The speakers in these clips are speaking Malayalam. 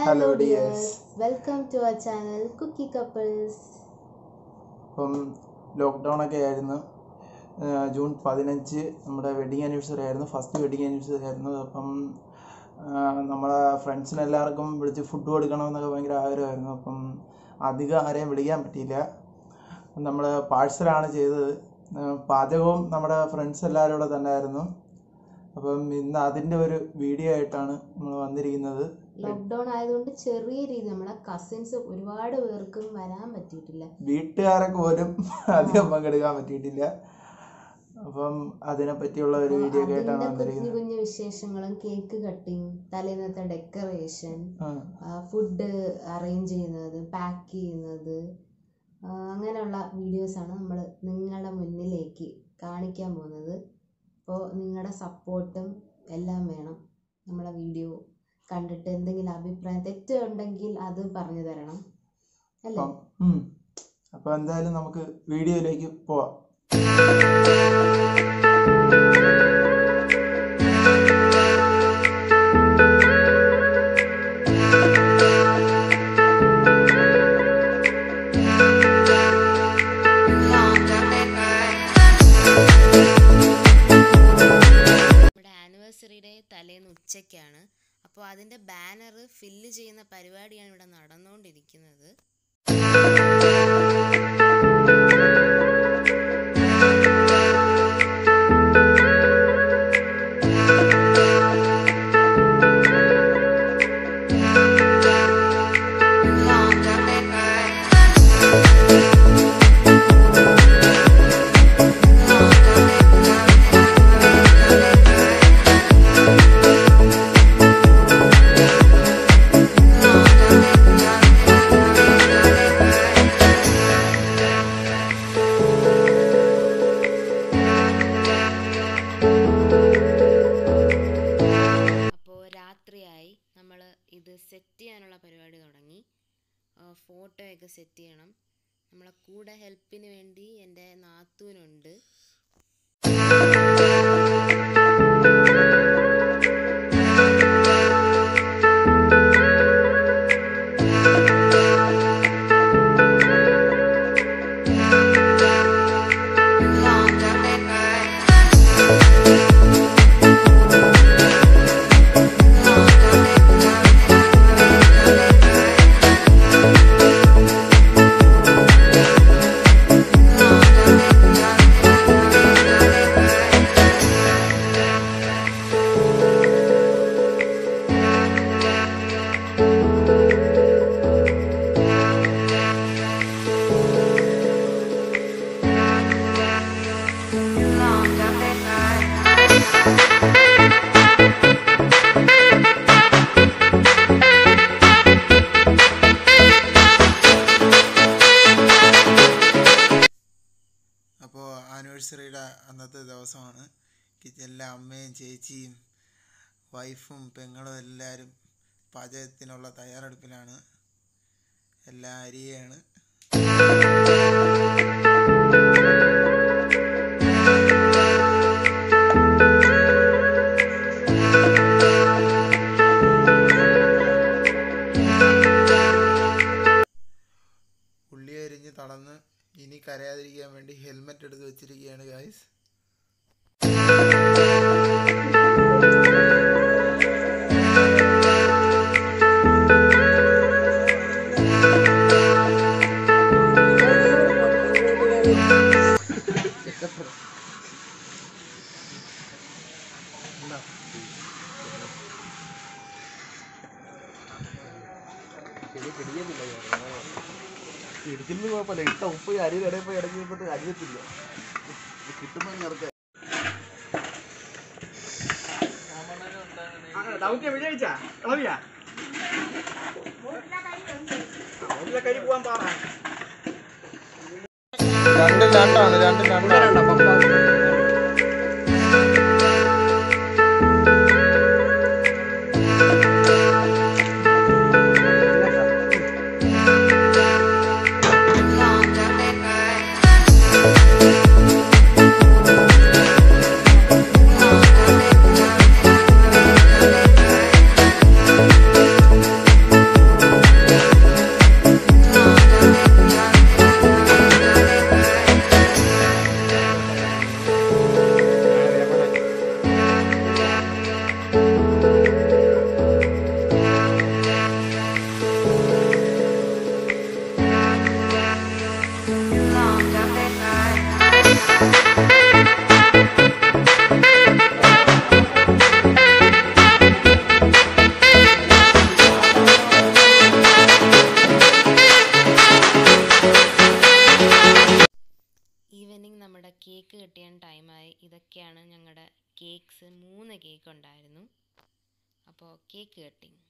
Hello dears welcome to our channel cookie couples അപ്പം ലോക്ക്ഡൗൺ ഒക്കെ ആയിരുന്നു ആ, ജൂൺ പതിനഞ്ച് നമ്മുടെ വെഡിങ് ആനിവേഴ്സറി ആയിരുന്നു ഫസ്റ്റ് വെഡിങ് ആനിവേഴ്സറി ആയിരുന്നു അപ്പം ആ, നമ്മളെ ഫ്രണ്ട്സിന് എല്ലാവർക്കും വിളിച്ച് ഫുഡ് കൊടുക്കണമെന്നൊക്കെ ഭയങ്കര ആഗ്രഹമായിരുന്നു അപ്പം അധികം ആരെയും വിളിക്കാൻ പറ്റിയില്ല നമ്മൾ പാഴ്സലാണ് ചെയ്തത് ആ, പാചകവും നമ്മുടെ ഫ്രണ്ട്സ് എല്ലാവരും കൂടെ തന്നെ ആയിരുന്നു അപ്പം ഇന്ന് അതിൻ്റെ ഒരു വീഡിയോ ആയിട്ടാണ് നമ്മൾ വന്നിരിക്കുന്നത് ലോക്ക്ഡൗൺ ആയതുകൊണ്ട് ചെറിയ രീതി നമ്മളെ കസിൻസ് ഒരുപാട് പേർക്കും വരാൻ പറ്റിയിട്ടില്ല വീട്ടുകാരൊക്കെ പോലും അധികം പങ്കെടുക്കാൻ പറ്റിയിട്ടില്ല അപ്പം അതിനെ പറ്റിയുള്ള ഒരു വീഡിയോ ഒക്കെ ആയിട്ടാണ് അതിന്റെ കുഞ്ഞു വന്നിരിക്കുന്നത് കുഞ്ഞു വിശേഷങ്ങളും കേക്ക് കട്ടിങ് തലേന്നത്തെ ഡെക്കറേഷൻ ആ, ഫുഡ് അറേഞ്ച് ചെയ്യുന്നത് പാക്ക് ചെയ്യുന്നത് ആ, അങ്ങനെയുള്ള വീഡിയോസാണ് നമ്മൾ നിങ്ങളുടെ മുന്നിലേക്ക് കാണിക്കാൻ പോകുന്നത് അപ്പോൾ നിങ്ങളുടെ സപ്പോർട്ടും എല്ലാം വേണം നമ്മളെ വീഡിയോ കണ്ടിട്ട് എന്തെങ്കിലും അഭിപ്രായം തെറ്റുണ്ടെങ്കിൽ അത് പറഞ്ഞു തരണം അല്ലേ അപ്പം ഉം. അപ്പം എന്തായാലും നമുക്ക് വീഡിയോയിലേക്ക് പോവാം നമ്മുടെ ആനിവേഴ്സറിയുടെ തലേന്ന് ഉച്ചയ്ക്കാണ് അപ്പോൾ അതിൻ്റെ ബാനർ ഫില്ല് ചെയ്യുന്ന പരിപാടിയാണ് ഇവിടെ നടന്നുകൊണ്ടിരിക്കുന്നത് അപ്പോൾ രാത്രിയായി നമ്മൾ ഇത് സെറ്റ് ചെയ്യാനുള്ള പരിപാടി തുടങ്ങി ഫോട്ടോയൊക്കെ സെറ്റ് ചെയ്യണം നമ്മളെ കൂടെ ഹെൽപ്പിന് വേണ്ടി എൻ്റെ നാത്തൂനുണ്ട് അപ്പോൾ ആനിവേഴ്സറിയുടെ അന്നത്തെ ദിവസമാണ് കിച്ചനിലെ അമ്മയും ചേച്ചിയും വൈഫും പെങ്ങളും എല്ലാവരും പാചകത്തിനുള്ള തയ്യാറെടുപ്പിലാണ് എല്ലാം അരിയാണ് ഉള്ളി അരിഞ്ഞ് തളർന്ന് ഇനി കരയാതിരിക്കാൻ വേണ്ടി ഹെൽമെറ്റ് എടുത്ത് വെച്ചിരിക്കുകയാണ് ഗായ്സ് ഇടിക്കുന്ന കുഴപ്പമില്ല ഇട്ട ഉപ്പ് അരി ഇടയിൽ പോയി ഇടയ്ക്ക് പോയിട്ട് അരിയത്തില്ല കിട്ടുമ്പോൾ ഇറക്ക ദൗത്യം വിജയിച്ചാ കളവിയാ കരി പോവാൻ പാറ രണ്ടും രണ്ടാണ് രണ്ടും രണ്ടാണ് ആ മൂന്ന് കേക്ക് ഉണ്ടായിരുന്നു അപ്പോൾ കേക്ക് കട്ടിങ്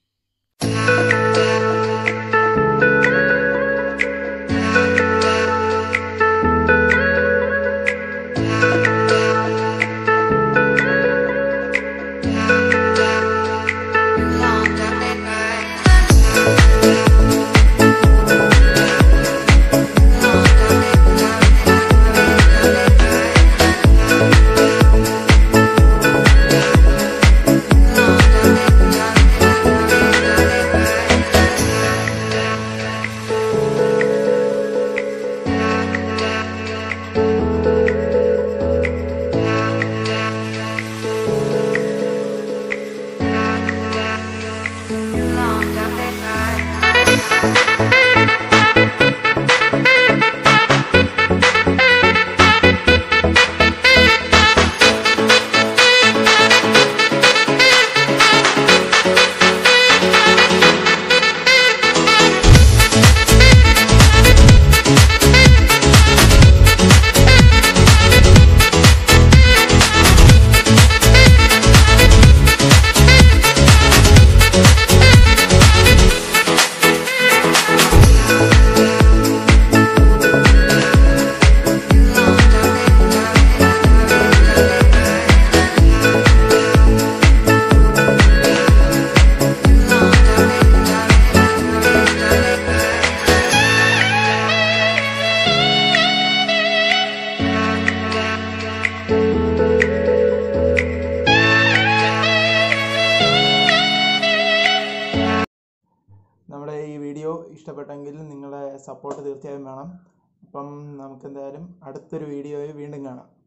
നമ്മുടെ ഈ വീഡിയോ ഇഷ്ടപ്പെട്ടെങ്കിൽ നിങ്ങളുടെ സപ്പോർട്ട് തീർച്ചയായും വേണം അപ്പം നമുക്ക് എന്തായാലും അടുത്തൊരു വീഡിയോയിൽ വീണ്ടും കാണാം